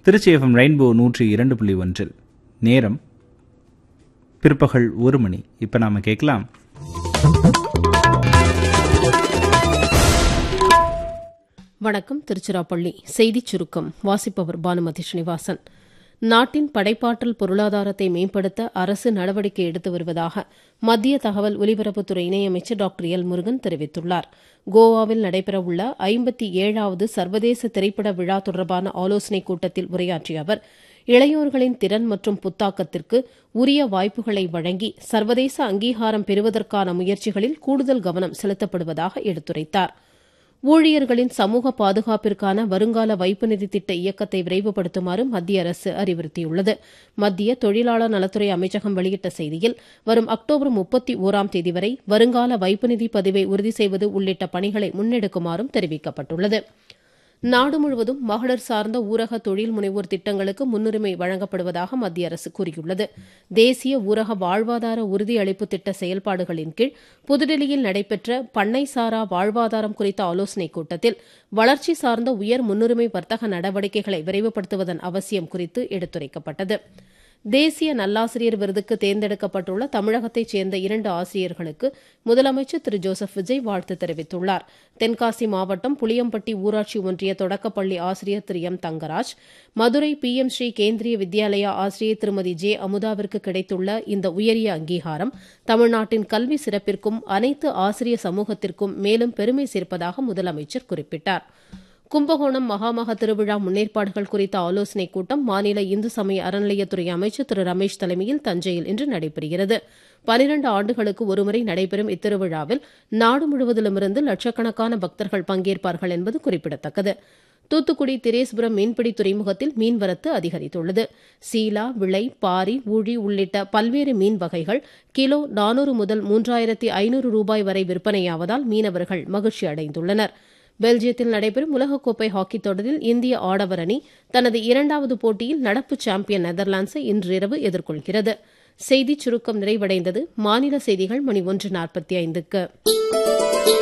Trichy FM rainbow நூற்றி இரண்டு புள்ளி ஒன்றில் நேரம் பிற்பகல் ஒரு மணி இப்போ நாம கேட்கலாம் வணக்கம் திருச்சிராப்பள்ளி செய்திச் சுருக்கம் வாசிப்பவர் பானுமதி ஸ்ரீனிவாசன் நாட்டின் படைப்பாற்றல் பொருளாதாரத்தை மேம்படுத்த அரசு நடவடிக்கை எடுத்து வருவதாக மத்திய தகவல் ஒலிபரப்புத்துறை இணையமைச்சர் டாக்டர் எல் முருகன் தெரிவித்துள்ளார் கோவாவில் நடைபெறவுள்ள ஐம்பத்தி ஏழாவது சர்வதேச திரைப்பட விழா தொடர்பான ஆலோசனைக் கூட்டத்தில் உரையாற்றிய அவர் இளையோர்களின் திறன் மற்றும் புத்தாக்கத்திற்கு உரிய வாய்ப்புகளை வழங்கி சர்வதேச அங்கீகாரம் பெறுவதற்கான முயற்சிகளில் கூடுதல் கவனம் செலுத்தப்படுவதாக எடுத்துரைத்தாா் ஊழியர்களின் சமூக பாதுகாப்பிற்கான வருங்கால வைப்பு நிதி திட்ட இயக்கத்தை விரைவுபடுத்துமாறு மத்திய அரசு அறிவுறுத்தியுள்ளது மத்திய தொழிலாளர் நலத்துறை அமைச்சகம் வெளியிட்ட செய்தியில் வரும் அக்டோபர் முப்பத்தி ஓராம் தேதி வரை வருங்கால வைப்பு நிதி பதிவை உறுதி செய்வது உள்ளிட்ட பணிகளை முன்னெடுக்குமாறும் தெரிவிக்கப்பட்டுள்ளது நாடு முழுவதும் மகளிர் சார்ந்த ஊரக தொழில் முனைவோர் திட்டங்களுக்கு முன்னுரிமை வழங்கப்படுவதாக மத்திய அரசு கூறியுள்ளது தேசிய ஊரக வாழ்வாதார உறுதியளிப்பு திட்ட செயல்பாடுகளின் கீழ் புதுடில்லியில் நடைபெற்ற பண்ணை சாரா வாழ்வாதாரம் குறித்த ஆலோசனைக் கூட்டத்தில் வளர்ச்சி சார்ந்த உயர் முன்னுரிமை வர்த்தக நடவடிக்கைகளை விரைவுபடுத்துவதன் அவசியம் குறித்து எடுத்துரைக்கப்பட்டது தேசிய நல்லாசிரியர் விருதுக்கு தேர்ந்தெடுக்கப்பட்டுள்ள தமிழகத்தைச் சேர்ந்த இரண்டு ஆசிரியர்களுக்கு முதலமைச்சர் திரு ஜோசப் விஜய் வாழ்த்து தெரிவித்துள்ளார் தென்காசி மாவட்டம் புளியம்பட்டி ஊராட்சி ஒன்றிய தொடக்கப்பள்ளி ஆசிரியர் திரு M Thangaraj Madurai P M Shri Kendriya Vidyalaya ஆசிரியர் திருமதி ஜே அமுதாவிற்கு கிடைத்துள்ள இந்த உயரிய அங்கீகாரம் தமிழ்நாட்டின் கல்வி சிறப்பிற்கும் அனைத்து ஆசிரிய சமூகத்திற்கும் மேலும் பெருமை சேர்ப்பதாக முதலமைச்சர் குறிப்பிட்டார் கும்பகோணம் மகாமக திருவிழா முன்னேற்பாடுகள் குறித்த ஆலோசனைக் கூட்டம் மாநில இந்து சமய அறநிலையத்துறை அமைச்சர் திரு ரமேஷ் தலைமையில் தஞ்சையில் இன்று நடைபெறுகிறது பனிரண்டு ஆண்டுகளுக்கு ஒருமுறை நடைபெறும் இத்திருவிழாவில் நாடு முழுவதிலுமிருந்து லட்சக்கணக்கான பக்தர்கள் பங்கேற்பார்கள் என்பது குறிப்பிடத்தக்கது தூத்துக்குடி திரேஸ்புரம் மீன்பிடி துறைமுகத்தில் மீன்வரத்து அதிகரித்துள்ளது சீலா விளை பாரி ஊழி உள்ளிட்ட பல்வேறு மீன் வகைகள் கிலோ நானூறு முதல் மூன்றாயிரத்தி ஐநூறு ரூபாய் வரை விற்பனையாவதால் மீனவர்கள் மகிழ்ச்சி அடைந்துள்ளனா் பெல்ஜியத்தில் நடைபெறும் உலகக்கோப்பை ஹாக்கித் தொடரில் இந்திய ஆடவர் அணி தனது இரண்டாவது போட்டியில் நடப்பு சாம்பியன் நெதர்லாந்ட்ஸை இன்றிரவு எதிர்கொள்கிறது செய்திச் சுருக்கம் நிறைவடைந்தது மாநில செய்திகள் மணி ஒன்று நாற்பத்தி ஐந்துக்கு